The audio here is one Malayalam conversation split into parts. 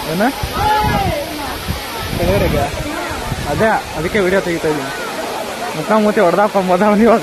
ಏನ ಕೆಳಗಡೆಗೆ ಅದೇ ಅದಕ್ಕೆ ವಿಡಿಯೋ ತೆಗಿತಾ ಇದ್ದೀನಿ ಮುಖ ಮೂತಿ ಹೊಡೆದಪ್ಪ ಮೊದಲು ಇವಾಗ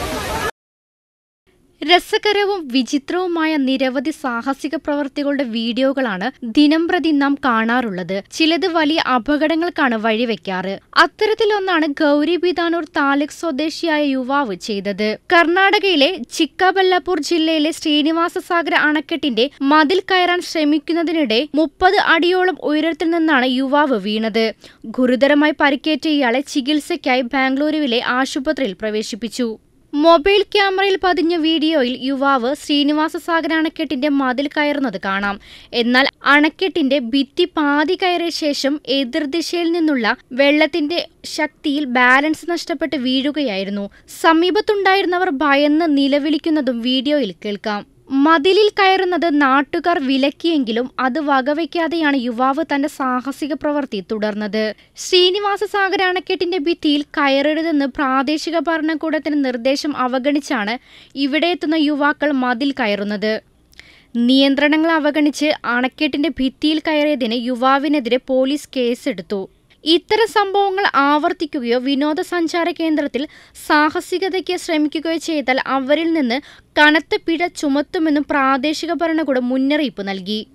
രസകരവും വിചിത്രവുമായ നിരവധി സാഹസിക പ്രവർത്തികളുടെ വീഡിയോകളാണ് ദിനംപ്രതി നാം കാണാറുള്ളത് ചിലത് വലിയ അപകടങ്ങൾക്കാണ് വഴിവെക്കാറ് അത്തരത്തിലൊന്നാണ് ഗൗരി ബിദാനൂർ താലൂക്ക് സ്വദേശിയായ യുവാവ് ചെയ്തത് കർണാടകയിലെ ചിക്കബല്ലാപൂർ ജില്ലയിലെ ശ്രീനിവാസ സാഗര അണക്കെട്ടിന്റെ മതിൽ കയറാൻ ശ്രമിക്കുന്നതിനിടെ മുപ്പത് അടിയോളം ഉയരത്തിൽ നിന്നാണ് യുവാവ് വീണത് ഗുരുതരമായി പരിക്കേറ്റ ഇയാളെ ചികിത്സയ്ക്കായി ബാംഗ്ലൂരുവിലെ ആശുപത്രിയിൽ പ്രവേശിപ്പിച്ചു മൊബൈൽ ക്യാമറയിൽ പതിഞ്ഞ വീഡിയോയിൽ യുവാവ് ശ്രീനിവാസ സാഗര അണക്കെട്ടിന്റെ മതിൽ കയറുന്നത് കാണാം എന്നാൽ അണക്കെട്ടിന്റെ ഭിത്തി പാതി കയറിയ ശേഷം എതിർദിശയിൽ നിന്നുള്ള വെള്ളത്തിന്റെ ശക്തിയിൽ ബാലൻസ് നഷ്ടപ്പെട്ട് വീഴുകയായിരുന്നു സമീപത്തുണ്ടായിരുന്നവർ ഭയന്ന് നിലവിളിക്കുന്നതും വീഡിയോയിൽ കേൾക്കാം മതിലിൽ കയറുന്നത് നാട്ടുകാർ വിലക്കിയെങ്കിലും അത് വകവയ്ക്കാതെയാണ് യുവാവ് തന്റെ സാഹസിക പ്രവൃത്തി തുടർന്നത് ശ്രീനിവാസ സാഗര അണക്കെട്ടിന്റെ ഭിത്തിയിൽ കയറരുതെന്ന് പ്രാദേശിക ഭരണകൂടത്തിന്റെ നിർദ്ദേശം അവഗണിച്ചാണ് ഇവിടെ എത്തുന്ന യുവാക്കൾ മതിൽ കയറുന്നത് നിയന്ത്രണങ്ങൾ അവഗണിച്ച് അണക്കെട്ടിന്റെ ഭിത്തിയിൽ കയറിയതിന് യുവാവിനെതിരെ പോലീസ് കേസെടുത്തു ഇത്തരം സംഭവങ്ങൾ ആവർത്തിക്കുകയോ വിനോദസഞ്ചാര കേന്ദ്രത്തിൽ സാഹസികതയ്ക്ക് ശ്രമിക്കുകയോ ചെയ്താൽ അവരിൽ നിന്ന് കനത്ത പിഴ ചുമത്തുമെന്നും പ്രാദേശിക ഭരണകൂടം മുന്നറിയിപ്പ് നൽകി